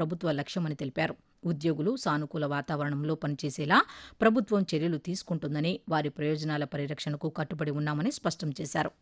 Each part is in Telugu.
ప్రభుత్వ లక్ష్యమని తెలిపారు ఉద్యోగులు సానుకూల వాతావరణంలో పనిచేసేలా ప్రభుత్వం చర్యలు తీసుకుంటుందని వారి ప్రయోజనాల పరిరక్షణకు కట్టుబడి ఉన్నామని స్పష్టం చేశారు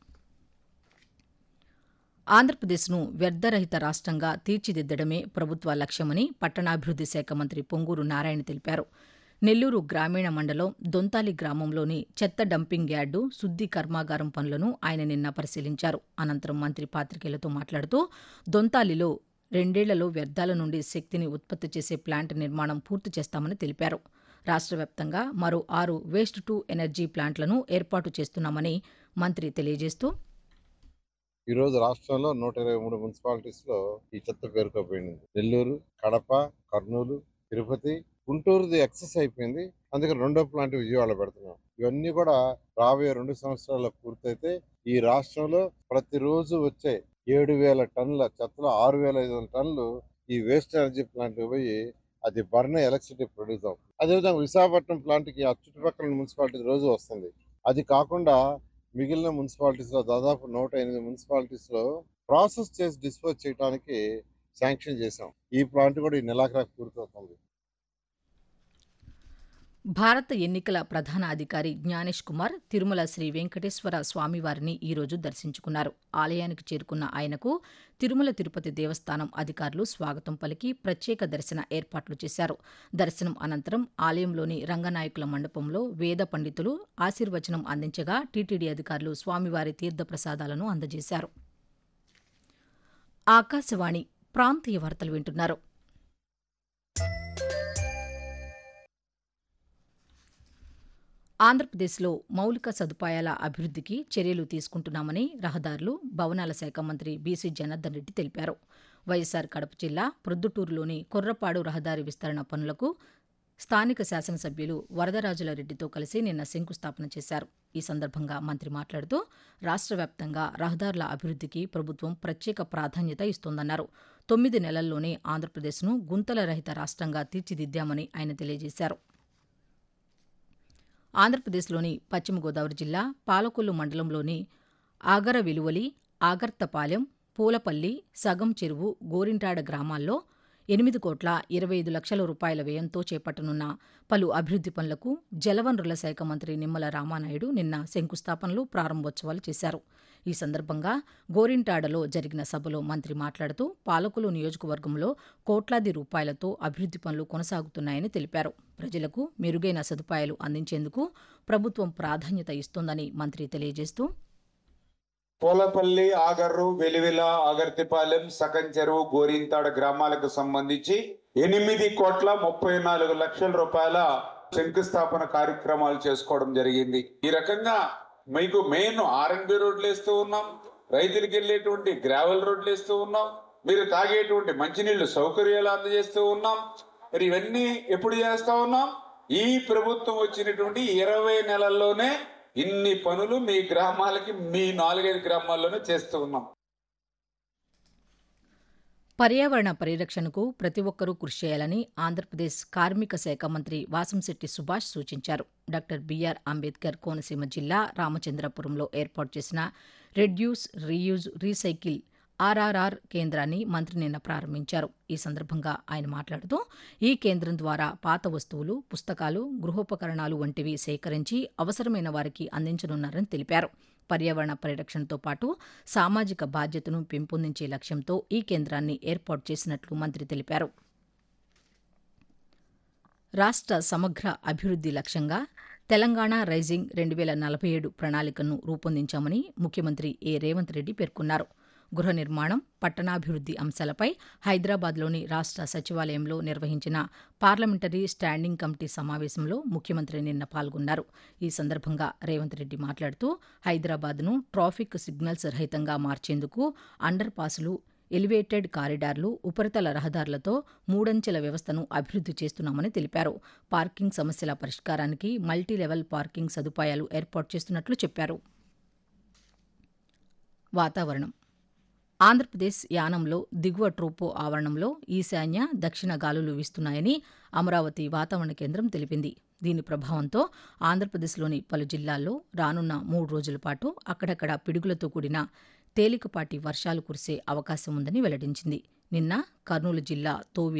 ఆంధ్రప్రదేశ్ను వ్యర్థరహిత రాష్ట్రంగా తీర్చిదిద్దడమే ప్రభుత్వ లక్ష్యమని పట్టణాభివృద్ది శాఖ మంత్రి పొంగూరు నారాయణ తెలిపారు నెల్లూరు గ్రామీణ మండలం దొంతాలి గ్రామంలోని చెత్త డంపింగ్ యార్డు శుద్ది కర్మాగారం పనులను ఆయన నిన్న పరిశీలించారు అనంతరం మంత్రి పాతికేయులతో మాట్లాడుతూ దొంతాలిలో రెండేళ్లలో వ్యర్థాల నుండి శక్తిని ఉత్పత్తి చేసే ప్లాంట్ నిర్మాణం పూర్తి చేస్తామని తెలిపారు రాష్ట్ర వ్యాప్తంగా మరో ఆరు వేస్ట్ టు ఎనర్జీ ప్లాంట్లను ఏర్పాటు చేస్తున్నామని మంత్రి తెలియజేస్తూ ఈ రోజు రాష్ట్రంలో నూట ఇరవై మూడు మున్సిపాలిటీస్ లో ఈ చెత్త పేరుకోపోయింది నెల్లూరు కడప కర్నూలు తిరుపతి గుంటూరుది ఎక్సెస్ అయిపోయింది అందుకని రెండో ప్లాంట్ విజయవాడ పెడుతున్నాం ఇవన్నీ కూడా రాబోయే రెండు సంవత్సరాల్లో పూర్తయితే ఈ రాష్ట్రంలో ప్రతిరోజు వచ్చే ఏడు వేల టన్నుల చెత్తలో ఆరు వేల ఐదు వందల టన్నులు ఈ వేస్ట్ ఎనర్జీ ప్లాంట్ పోయి అది బర్న్ ఎలక్ట్రిసిటీ ప్రొడ్యూస్ అవుతుంది అదేవిధంగా విశాఖపట్నం ప్లాంట్కి ఆ చుట్టుపక్కల మున్సిపాలిటీ రోజు వస్తుంది అది కాకుండా మిగిలిన మున్సిపాలిటీస్ లో దాదాపు నూట ఎనిమిది మున్సిపాలిటీస్ లో ప్రాసెస్ చేసి డిస్పోజ్ చేయడానికి శాంక్షన్ చేశాం ఈ ప్లాంట్ కూడా ఈ నెలాఖరాకు పూర్తవుతుంది భారత ఎన్నికల ప్రధాన అధికారి జ్ఞానేష్ కుమార్ తిరుమల శ్రీ వెంకటేశ్వర స్వామివారిని ఈరోజు దర్శించుకున్నారు ఆలయానికి చేరుకున్న ఆయనకు తిరుమల తిరుపతి దేవస్థానం అధికారులు స్వాగతం పలికి ప్రత్యేక దర్శన ఏర్పాట్లు చేశారు దర్శనం అనంతరం ఆలయంలోని రంగనాయకుల మండపంలో వేద పండితులు ఆశీర్వచనం అందించగా టీటీడీ అధికారులు స్వామివారి తీర్థప్రసాదాలను అందజేశారు ఆకాశవాణి ప్రాంతీయ వార్తలు వింటున్నారు ఆంధ్రప్రదేశ్లో మౌలిక సదుపాయాల అభివృద్ధికి చర్యలు తీసుకుంటున్నామని రహదారులు భవనాల శాఖ మంత్రి బీసీ జనార్దన్ రెడ్డి తెలిపారు వైఎస్సార్ కడప జిల్లా ప్రొద్దుటూరులోని కొర్రపాడు రహదారి విస్తరణ పనులకు స్థానిక శాసనసభ్యులు వరదరాజుల రెడ్డితో కలిసి నిన్న శంకుస్థాపన చేశారు ఈ సందర్భంగా మంత్రి మాట్లాడుతూ రాష్ట్ర వ్యాప్తంగా రహదారుల అభివృద్ధికి ప్రభుత్వం ప్రత్యేక ప్రాధాన్యత ఇస్తోందన్నారు తొమ్మిది నెలల్లోనే ఆంధ్రప్రదేశ్ను గుంతల రహిత రాష్ట్రంగా తీర్చిదిద్దామని ఆయన తెలియజేశారు ఆంధ్రప్రదేశ్లోని పశ్చిమ గోదావరి జిల్లా పాలకొల్లు మండలంలోని ఆగర విలువలి ఆగర్తపాలెం పూలపల్లి సగం చెరువు గోరింటాడ గ్రామాల్లో ఎనిమిది కోట్ల ఇరవై ఐదు లక్షల రూపాయల వ్యయంతో చేపట్టనున్న పలు అభివృద్ది పనులకు జలవనరుల శాఖ మంత్రి నిమ్మల రామానాయుడు నిన్న శంకుస్థాపనలు ప్రారంభోత్సవాలు చేశారు ఈ సందర్భంగా గోరింటాడలో జరిగిన సభలో మంత్రి మాట్లాడుతూ పాలకులు నియోజకవర్గంలో కోట్లాది రూపాయలతో అభివృద్ది పనులు కొనసాగుతున్నాయని తెలిపారు ప్రజలకు మెరుగైన సదుపాయాలు అందించేందుకు ప్రభుత్వం ప్రాధాన్యత ఇస్తోందని మంత్రి తెలియజేస్తూ పోలపల్లి ఆగర్రు వెలివెల ఆగర్తిపాలెం సగం చెరువు గోరింతాడ గ్రామాలకు సంబంధించి ఎనిమిది కోట్ల ముప్పై నాలుగు లక్షల రూపాయల శంకుస్థాపన కార్యక్రమాలు చేసుకోవడం జరిగింది ఈ రకంగా మీకు మెయిన్ ఆర్ఎన్బి రోడ్లు వేస్తూ ఉన్నాం రైతులకు వెళ్ళేటువంటి గ్రావెల్ రోడ్లు వేస్తూ ఉన్నాం మీరు తాగేటువంటి మంచినీళ్లు సౌకర్యాలు అందజేస్తూ ఉన్నాం మరి ఇవన్నీ ఎప్పుడు చేస్తా ఉన్నాం ఈ ప్రభుత్వం వచ్చినటువంటి ఇరవై నెలల్లోనే ఇన్ని పనులు మీ గ్రామాలకి మీ నాలుగైదు గ్రామాల్లోనే చేస్తూ ఉన్నాం పర్యావరణ పరిరక్షణకు ప్రతి ఒక్కరూ కృషి చేయాలని ఆంధ్రప్రదేశ్ కార్మిక శాఖ మంత్రి వాసంశెట్టి సుభాష్ సూచించారు డాక్టర్ బీఆర్ అంబేద్కర్ కోనసీమ జిల్లా రామచంద్రపురంలో ఏర్పాటు చేసిన రెడ్యూస్ రీయూజ్ రీసైకిల్ ఆర్ఆర్ఆర్ కేంద్రాన్ని మంత్రి నిన్న ప్రారంభించారు ఈ సందర్భంగా ఆయన మాట్లాడుతూ ఈ కేంద్రం ద్వారా పాత వస్తువులు పుస్తకాలు గృహోపకరణాలు వంటివి సేకరించి అవసరమైన వారికి అందించనున్నారని తెలిపారు పర్యావరణ పరిరక్షణతో పాటు సామాజిక బాధ్యతను పెంపొందించే లక్ష్యంతో ఈ కేంద్రాన్ని ఏర్పాటు చేసినట్లు మంత్రి తెలిపారు రాష్ట్ర సమగ్ర అభివృద్ది లక్ష్యంగా తెలంగాణ రైజింగ్ రెండు వేల నలభై ఏడు ప్రణాళికను రూపొందించామని ముఖ్యమంత్రి ఏ రేవంత్ రెడ్డి పేర్కొన్నారు గృహ నిర్మాణం పట్టణాభివృద్ది అంశాలపై హైదరాబాద్లోని రాష్ట్ర సచివాలయంలో నిర్వహించిన పార్లమెంటరీ స్టాండింగ్ కమిటీ సమావేశంలో ముఖ్యమంత్రి నిన్న పాల్గొన్నారు ఈ సందర్భంగా రేవంత్ రెడ్డి మాట్లాడుతూ హైదరాబాద్ను ట్రాఫిక్ సిగ్నల్స్ రహితంగా మార్చేందుకు అండర్ పాసులు ఎలివేటెడ్ కారిడార్లు ఉపరితల రహదారులతో మూడంచెల వ్యవస్థను అభివృద్ది చేస్తున్నామని తెలిపారు పార్కింగ్ సమస్యల పరిష్కారానికి మల్టీ లెవెల్ పార్కింగ్ సదుపాయాలు ఏర్పాటు చేస్తున్నట్లు చెప్పారు వాతావరణం ఆంధ్రప్రదేశ్ యానంలో దిగువ ట్రోపో ఆవరణంలో ఈశాన్య దక్షిణ గాలులు వీస్తున్నాయని అమరావతి వాతావరణ కేంద్రం తెలిపింది దీని ప్రభావంతో ఆంధ్రప్రదేశ్లోని పలు జిల్లాల్లో రానున్న మూడు రోజుల పాటు అక్కడక్కడ పిడుగులతో కూడిన తేలికపాటి వర్షాలు కురిసే అవకాశం ఉందని వెల్లడించింది నిన్న కర్నూలు జిల్లా తోవి